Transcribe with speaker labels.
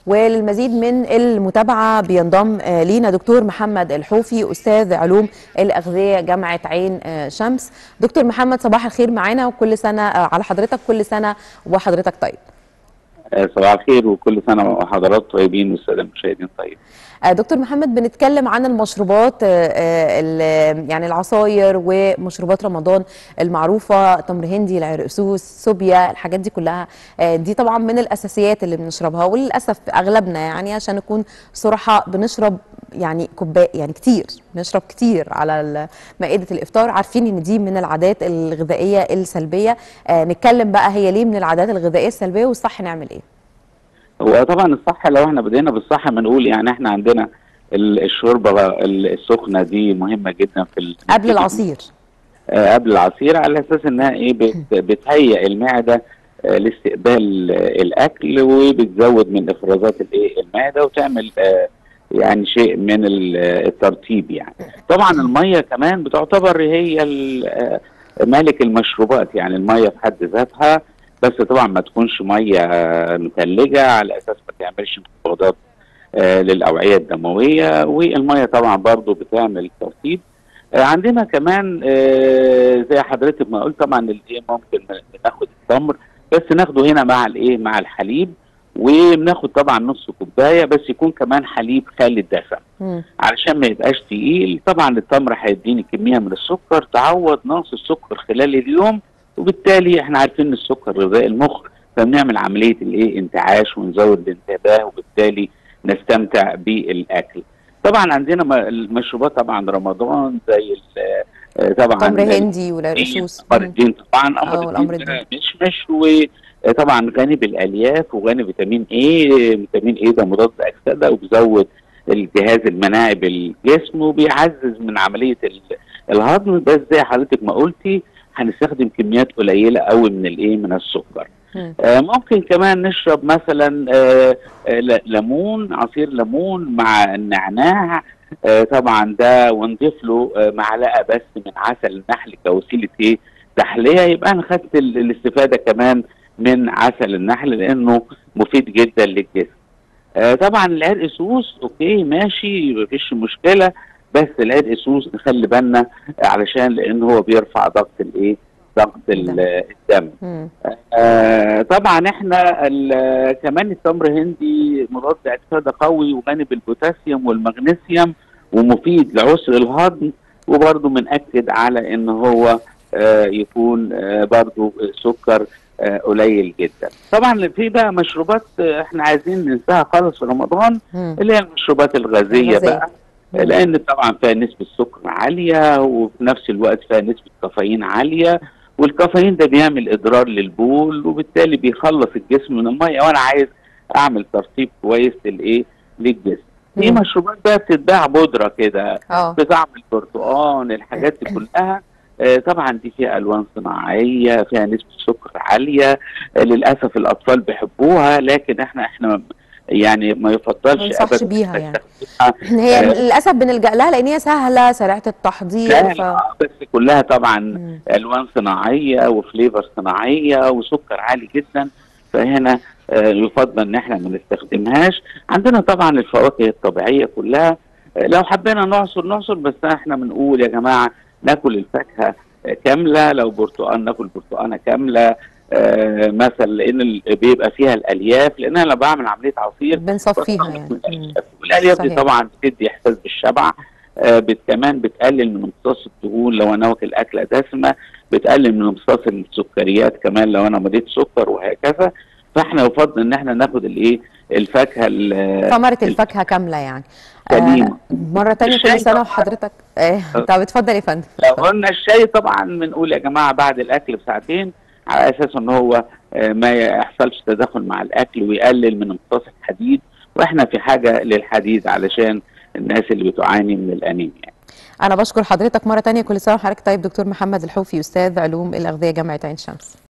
Speaker 1: وللمزيد من المتابعة بينضم آه، لينا دكتور محمد الحوفي أستاذ علوم الأغذية جامعة عين آه، شمس دكتور محمد صباح الخير معانا وكل سنة آه، على حضرتك كل سنة وحضرتك طيب
Speaker 2: آه، صباح الخير وكل سنة وحضرات طيبين والسادة المشاهدين طيب
Speaker 1: آه، دكتور محمد بنتكلم عن المشروبات آه، آه، ال- يعني العصاير ومشروبات رمضان المعروفة تمر هندي العرقسوس سوبيا الحاجات دي كلها آه، دي طبعا من الأساسيات اللي بنشربها وللأسف أغلبنا يعني عشان نكون صراحة بنشرب يعني كوباء يعني كتير بنشرب كتير على ال- مائدة الإفطار عارفين إن دي من العادات الغذائية السلبية آه، نتكلم بقى هي ليه من العادات الغذائية السلبية والصح نعمل إيه
Speaker 2: هو طبعا الصح لو احنا بدينا بالصح بنقول يعني احنا عندنا ال- الشوربة ال- السخنة دي مهمة جدا في ال-
Speaker 1: قبل العصير
Speaker 2: آه، قبل العصير على اساس انها ايه بت- بتهيئ المعدة آه، لاستقبال آه، الاكل وبتزود من افرازات الايه المعدة وتعمل آه، يعني شيء من ال- آه، الترطيب يعني طبعا المية كمان بتعتبر هي ال- آه، مالك المشروبات يعني المية في حد ذاتها بس طبعا ما تكونش مية آه، متلجة على اساس ما تعملش انخفاضات آه، للاوعية الدموية والمية طبعا برضو بتعمل ترطيب آه، عندنا كمان آه، زي حضرتك ما قلت طبعا الايه ممكن ناخد التمر بس ناخده هنا مع الايه مع الحليب وبناخد طبعا نص كوبايه بس يكون كمان حليب خالي الدسم
Speaker 1: مم.
Speaker 2: علشان ما يبقاش تقيل طبعا التمر هيديني كميه من السكر تعوض نقص السكر خلال اليوم وبالتالي احنا عارفين ان السكر غذاء المخ فبنعمل عمليه الايه انتعاش ونزود الانتباه وبالتالي نستمتع بالاكل طبعا عندنا م- المشروبات طبعا رمضان زي ال- آه، طبعا
Speaker 1: تمر هندي والعرقسوس
Speaker 2: قمر
Speaker 1: مم.
Speaker 2: الدين طبعا
Speaker 1: آه،
Speaker 2: قمر
Speaker 1: والقمر
Speaker 2: الدين ده
Speaker 1: الدين.
Speaker 2: مشمش وطبعا غني بالالياف وغني فيتامين اي فيتامين اي ده مضاد اكسده وبيزود الجهاز المناعي بالجسم وبيعزز من عمليه ال- الهضم بس زي حضرتك ما قلتي هنستخدم كميات قليله قوي من الايه من السكر
Speaker 1: مم.
Speaker 2: آه ممكن كمان نشرب مثلا آه آه ل- ليمون عصير ليمون مع النعناع آه طبعا ده ونضيف له آه معلقه بس من عسل النحل كوسيله ايه تحليه يبقى انا خدت ال- الاستفاده كمان من عسل النحل لانه مفيد جدا للجسم آه طبعا العرق سوس اوكي ماشي مفيش مشكله بس العرق سوس نخلي بالنا علشان لان هو بيرفع ضغط الايه ضغط ال- الدم
Speaker 1: مم.
Speaker 2: آه طبعا احنا ال- كمان التمر هندي مضاد اكسده قوي وغني بالبوتاسيوم والمغنيسيوم ومفيد لعسر الهضم وبرضه بنأكد على ان هو آه يكون آه برضه سكر آه قليل جدا طبعا في بقى مشروبات آه، احنا عايزين ننساها خالص في رمضان
Speaker 1: مم.
Speaker 2: اللي هي المشروبات الغازيه
Speaker 1: الغازية.
Speaker 2: بقى لان طبعا فيها نسبه سكر عاليه وفي نفس الوقت فيها نسبه كافيين عاليه والكافيين ده بيعمل اضرار للبول وبالتالي بيخلص الجسم من الميه وانا عايز اعمل ترطيب كويس للايه للجسم في
Speaker 1: مم.
Speaker 2: مشروبات بقى بتتباع بودره كده
Speaker 1: اه
Speaker 2: بطعم البرتقال الحاجات دي كلها آه، طبعا دي فيها الوان صناعيه فيها نسبه سكر عاليه آه، للاسف الاطفال بيحبوها لكن احنا احنا يعني ما يفضلش
Speaker 1: ما ننصحش
Speaker 2: ابدا
Speaker 1: بيها يعني.
Speaker 2: نستخدمها
Speaker 1: هي
Speaker 2: آه.
Speaker 1: للاسف بنلجا لها لان هي سهله سريعه التحضير ف...
Speaker 2: لا بس كلها طبعا
Speaker 1: مم.
Speaker 2: الوان صناعيه وفليفر صناعيه وسكر عالي جدا فهنا آه، يفضل ان احنا ما نستخدمهاش عندنا طبعا الفواكه الطبيعيه كلها آه، لو حبينا نعصر نعصر بس احنا بنقول يا جماعه ناكل الفاكهه آه، كامله لو برتقال ناكل برتقانه كامله آه، مثلا لان ال- بيبقى فيها الالياف لان انا لو بعمل عمليه عصير
Speaker 1: بنصفيها يعني مم.
Speaker 2: الالياف والالياف دي
Speaker 1: صحيح.
Speaker 2: طبعا بتدي احساس بالشبع آه بت كمان بتقلل من امتصاص الدهون لو انا واكل اكله دسمه بتقلل من امتصاص السكريات كمان لو انا مريض سكر وهكذا فاحنا يفضل ان احنا ناخد الايه الفاكهه ال-
Speaker 1: ثمره الفاكهه كامله يعني
Speaker 2: سليمة.
Speaker 1: آه مره تانية كل
Speaker 2: الشاي
Speaker 1: سنه
Speaker 2: طبعاً.
Speaker 1: وحضرتك آه طب اتفضل يا فندم
Speaker 2: لو قلنا الشاي طبعا بنقول يا جماعه بعد الاكل بساعتين على اساس ان هو آه، ما يحصلش تداخل مع الاكل ويقلل من امتصاص الحديد واحنا في حاجه للحديد علشان الناس اللي بتعاني من الانيميا
Speaker 1: انا بشكر حضرتك مره تانية كل سنه وحضرتك طيب دكتور محمد الحوفي استاذ علوم الاغذيه جامعه عين شمس